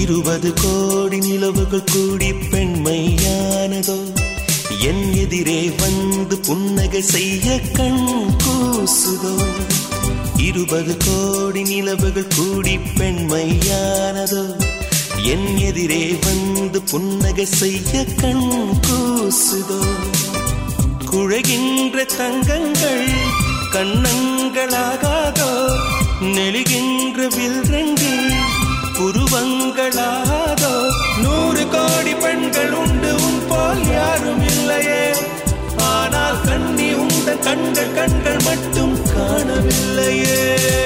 இருபது கோடி நிலவுகள் கூடி பெண்மையானதோ என் எதிரே வந்து புன்னகை செய்ய கண் கூசுதோ இருபது கோடி நிலவுகள் கூடி பெண்மையானதோ என் எதிரே வந்து புன்னகை செய்ய கண் கூசுதோ குழைகின்ற தங்கங்கள் கண்ணங்களாகாதோ நெழுகின்ற வில்ரண்டு புருவங்களாதோ நூறு கோடி பெண்கள் உண்டு உன் போல் யாரும் இல்லையே ஆனால் கண்ணி உண்ட கண்கள் கண்கள் மட்டும் காணவில்லையே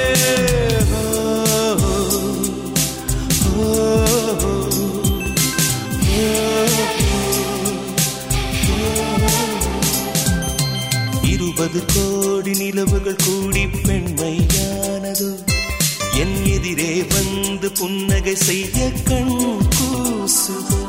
ஓ, ஓ, ஓ, இருபது கோடி நிலவுகள் கூடி பெண்மையானதோ என் எதிரே வந்து புன்னகை செய்ய கண் கூசுதோ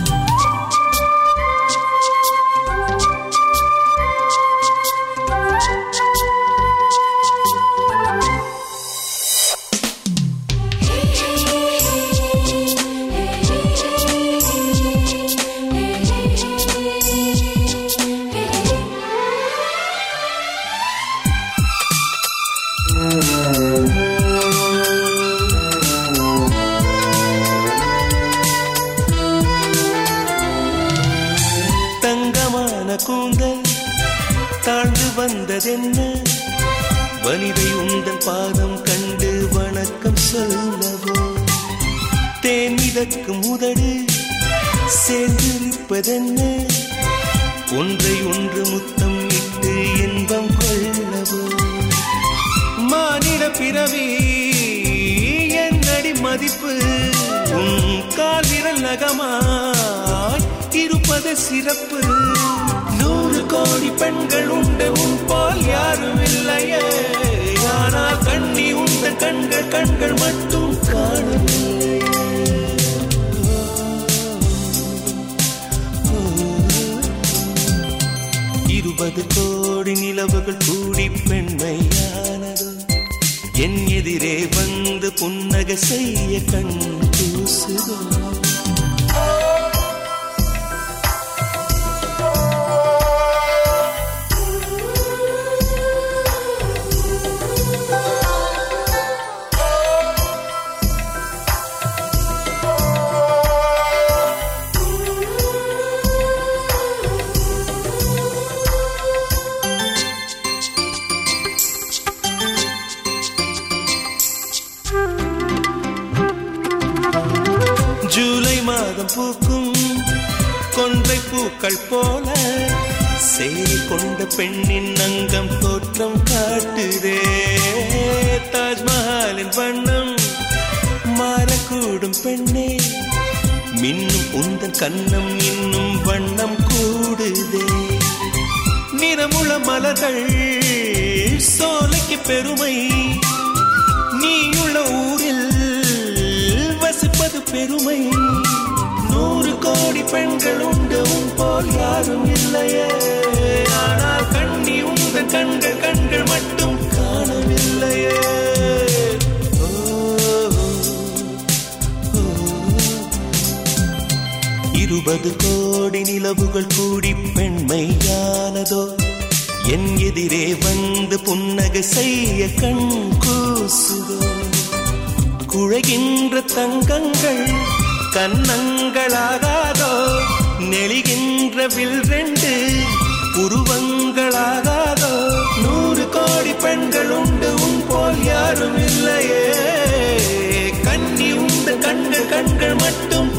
தங்கமான கூந்தல் தாழ்ந்து வந்ததென்ன வனிதை உந்தன் பாதம் கண்டு வணக்கம் சொல்லவோ தேன் மிதக்கும் உதடு சேர்ந்திருப்பதென்ன ஒன்றை ஒன்று முத்தம் இட்டு இன்பம் கொள்ளவோ மானிட பிறவி என்னடி மதிப்பு உன் கால் விரல் நகமாய் இருப்பது சிறப்பு நூறு கோடி பெண்கள் உண்டு உன் போல் யாரும் இல்லையே ஆனால் கண்ணி உண்ட கண்கள் கண்கள் மட்டும் காணவில்லையே இருபது கோடி நிலவுகள் கூடி பெண்மையானதோ என் எதிரே வந்து புன்னகை செய்ய கண் கூசுதோ ஜூலை மாதம் பூக்கும் கொன்றை பூக்கள் போல சேரி கொண்ட பெண்ணின் அங்கம் தோற்றம் காட்டுதே தாஜ்மஹாலின் வண்ணம் மாறக்கூடும் பெண்ணே மின்னும் உந்தன் கண்ணம் இன்னும் வண்ணம் கூடுதே நிறமுள மலர்கள் சோலைக்கு பெருமை நீயுள்ள ஊரில் வசிப்பது பெருமை நூறு கோடி பெண்கள் உண்டு உன் போல் யாரும் இல்லையே ஆனால் கண்ணி உந்த கண்கள் கண்கள் மட்டும் காணவில்லையே ஓ, ஓ, இருபது கோடி நிலவுகள் கூடி பெண்மையானதோ என் எதிரே வந்து புன்னகை செய்ய கண் கூசுதோ குழைகின்ற தங்கங்கள் கன்னங்களாகாதோ நெளிகின்ற வில் ரெண்டு புருவங்களாகாதோ நூறு கோடி பெண்கள் உண்டு உன் போல் யாரும் இல்லையே கண்ணி உண்டு கண்கள் கண்கள் மட்டும்